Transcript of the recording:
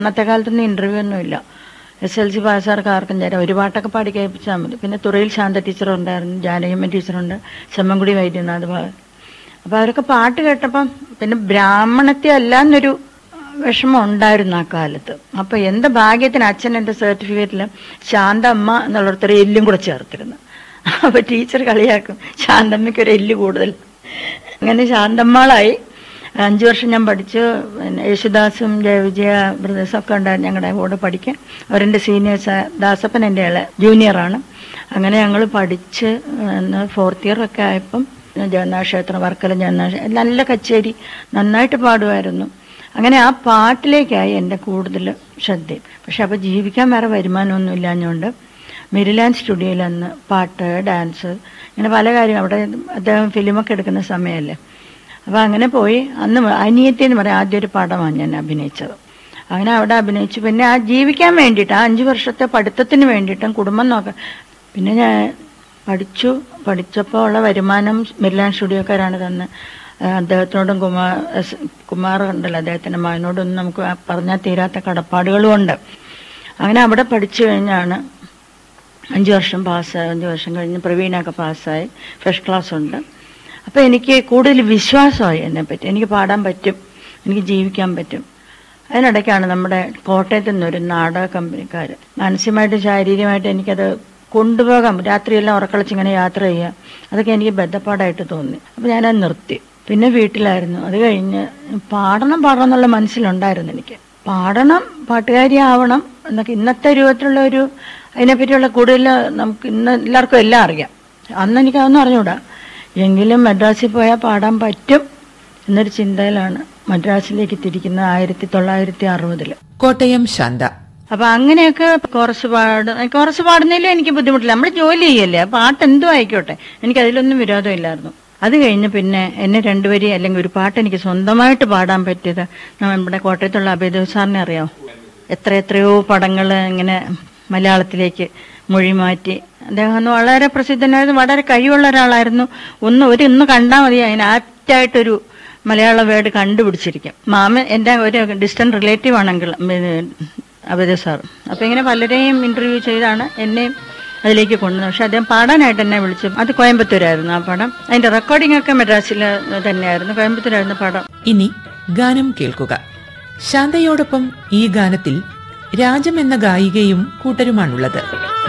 അന്നത്തെ കാലത്തൊന്നും ഇന്റർവ്യൂ ഒന്നും ഇല്ല എസ് എൽ സി പാസ്സാർക്ക് ആർക്കും തരാം ഒരു പാട്ടൊക്കെ പാടി കേൾപ്പിച്ചാൽ മതി പിന്നെ തുറയിൽ ശാന്ത ടീച്ചർ ഉണ്ടായിരുന്നു ജാനകിയമ്മ ടീച്ചറുണ്ട് ചെമ്മൻകുടി വൈദ്യനാഥ് ഭാഗം അപ്പൊ അവരൊക്കെ പാട്ട് കേട്ടപ്പം പിന്നെ ബ്രാഹ്മണത്തെ അല്ല എന്നൊരു വിഷമം ഉണ്ടായിരുന്നു ആ കാലത്ത് അപ്പൊ എന്റെ ഭാഗ്യത്തിന് അച്ഛൻ എന്റെ സർട്ടിഫിക്കറ്റിൽ ശാന്തമ്മ എന്നുള്ളിടത്തൊരു എല്ലും കൂടെ ചേർത്തിരുന്നു അപ്പൊ ടീച്ചർ കളിയാക്കും ശാന്തമ്മയ്ക്ക് ഒരു എല്ല് കൂടുതൽ അങ്ങനെ ശാന്തമ്മളായി അഞ്ചു വർഷം ഞാൻ പഠിച്ചു പിന്നെ യേശുദാസും ജയവിജയ ബ്രദേഴ്സും ഒക്കെ ഉണ്ടായിരുന്നു ഞങ്ങളുടെ കൂടെ പഠിക്കാൻ അവരെന്റെ സീനിയേഴ്സ് ദാസപ്പൻ എൻ്റെ ഇളയ ജൂനിയറാണ് അങ്ങനെ ഞങ്ങൾ പഠിച്ച് ഫോർത്ത് ഇയർ ഒക്കെ ആയപ്പം ജഗന്നാഥ ക്ഷേത്രം വർക്കല ജഗന്നാഥ ക്ഷേ- നല്ല കച്ചേരി നന്നായിട്ട് പാടുമായിരുന്നു അങ്ങനെ ആ പാട്ടിലേക്കായി എൻ്റെ കൂടുതൽ ശ്രദ്ധയും പക്ഷെ അപ്പോൾ ജീവിക്കാൻ വേറെ വരുമാനമൊന്നും ഇല്ലാഞ്ഞുകൊണ്ട് മെരിലാൻഡ് സ്റ്റുഡിയോയിൽ അന്ന് പാട്ട് ഡാൻസ് ഇങ്ങനെ പല കാര്യം അവിടെ അദ്ദേഹം ഫിലിമൊക്കെ എടുക്കുന്ന സമയമല്ലേ അപ്പോൾ അങ്ങനെ പോയി അന്ന് അനിയത്തി എന്ന് പറയാം ആദ്യം ഒരു പടമാണ് ഞാൻ അഭിനയിച്ചത് അങ്ങനെ അവിടെ അഭിനയിച്ചു പിന്നെ ആ ജീവിക്കാൻ വേണ്ടിയിട്ട് ആ അഞ്ച് വർഷത്തെ പഠിത്തത്തിന് വേണ്ടിയിട്ടും കുടുംബം നോക്കാൻ പിന്നെ ഞാൻ പഠിച്ചു പഠിച്ചപ്പോൾ ഉള്ള വരുമാനം മെരിലാൻഡ് സ്റ്റുഡിയോക്കാരാണ് തന്നെ അദ്ദേഹത്തിനോടും കുമാർ എസ് കുമാർ ഉണ്ടല്ലോ അദ്ദേഹത്തിന്റെ മകനോടൊന്നും നമുക്ക് പറഞ്ഞാൽ തീരാത്ത കടപ്പാടുകളും ഉണ്ട് അങ്ങനെ അവിടെ പഠിച്ചു കഴിഞ്ഞാണ് അഞ്ച് വർഷം പാസ്സായി അഞ്ച് വർഷം കഴിഞ്ഞ് പ്രവീണൊക്കെ പാസ്സായി ഫസ്റ്റ് ക്ലാസ് ഉണ്ട് അപ്പോൾ എനിക്ക് കൂടുതൽ വിശ്വാസമായി എന്നെപ്പറ്റി എനിക്ക് പാടാൻ പറ്റും എനിക്ക് ജീവിക്കാൻ പറ്റും അതിനിടയ്ക്കാണ് നമ്മുടെ കോട്ടയത്ത് നിന്നൊരു നാടക കമ്പനിക്കാർ മാനസികമായിട്ടും ശാരീരികമായിട്ടും എനിക്കത് കൊണ്ടുപോകാം രാത്രിയെല്ലാം ഉറക്കളച്ച് ഇങ്ങനെ യാത്ര ചെയ്യുക അതൊക്കെ എനിക്ക് ബന്ധപ്പാടായിട്ട് തോന്നി അപ്പോൾ ഞാനത് നിർത്തി പിന്നെ വീട്ടിലായിരുന്നു അത് കഴിഞ്ഞ് പാടണം പാടണം എന്നുള്ള മനസ്സിലുണ്ടായിരുന്നു എനിക്ക് പാടണം പാട്ടുകാരിയാവണം എന്നൊക്കെ ഇന്നത്തെ രൂപത്തിലുള്ള ഒരു അതിനെപ്പറ്റിയുള്ള കൂടുതൽ നമുക്ക് ഇന്ന് എല്ലാവർക്കും എല്ലാം അറിയാം അന്ന് എനിക്ക് അതൊന്നും അറിഞ്ഞൂടാ എങ്കിലും മദ്രാസിൽ പോയാൽ പാടാൻ പറ്റും എന്നൊരു ചിന്തയിലാണ് മദ്രാസിലേക്ക് തിരിക്കുന്നത് ആയിരത്തി തൊള്ളായിരത്തി അറുപതില് കോട്ടയം ശാന്ത അപ്പൊ അങ്ങനെയൊക്കെ കോറസ് പാടും കോറസ് പാടുന്നതിലും എനിക്ക് ബുദ്ധിമുട്ടില്ല നമ്മൾ ജോലി ചെയ്യല്ലേ പാട്ട് എന്തോ ആയിക്കോട്ടെ എനിക്ക് അതിലൊന്നും വിരോധമില്ലായിരുന്നു അത് കഴിഞ്ഞ് പിന്നെ എന്നെ രണ്ടുപേരി അല്ലെങ്കിൽ ഒരു പാട്ട് എനിക്ക് സ്വന്തമായിട്ട് പാടാൻ പറ്റിയത് നമ്മുടെ കോട്ടയത്തുള്ള അഭയദേവ് സാറിനെ അറിയാമോ എത്ര എത്രയോ പടങ്ങൾ ഇങ്ങനെ മലയാളത്തിലേക്ക് മൊഴി മാറ്റി അദ്ദേഹം അന്ന് വളരെ പ്രസിദ്ധനായിരുന്നു വളരെ കഴിവുള്ള ഒരാളായിരുന്നു ഒന്ന് ഒരു ഇന്ന് കണ്ടാൽ മതി അതിന് ആപ്റ്റായിട്ടൊരു മലയാള വേർഡ് കണ്ടുപിടിച്ചിരിക്കും മാമൻ എൻ്റെ ഒരു ഡിസ്റ്റന്റ് റിലേറ്റീവ് ആണെങ്കിൽ അബദ സാർ അപ്പൊ ഇങ്ങനെ പലരെയും ഇന്റർവ്യൂ ചെയ്താണ് എന്നെയും അതിലേക്ക് കൊണ്ടുവന്നത് പക്ഷെ അദ്ദേഹം പാടാനായിട്ട് എന്നെ വിളിച്ചു അത് കോയമ്പത്തൂരായിരുന്നു ആ പടം അതിന്റെ റെക്കോർഡിംഗ് ഒക്കെ മദ്രാസിൽ തന്നെയായിരുന്നു കോയമ്പത്തൂരായിരുന്നു പടം ഇനി ഗാനം കേൾക്കുക ശാന്തയോടൊപ്പം ഈ ഗാനത്തിൽ രാജം എന്ന ഗായികയും കൂട്ടരുമാണുള്ളത്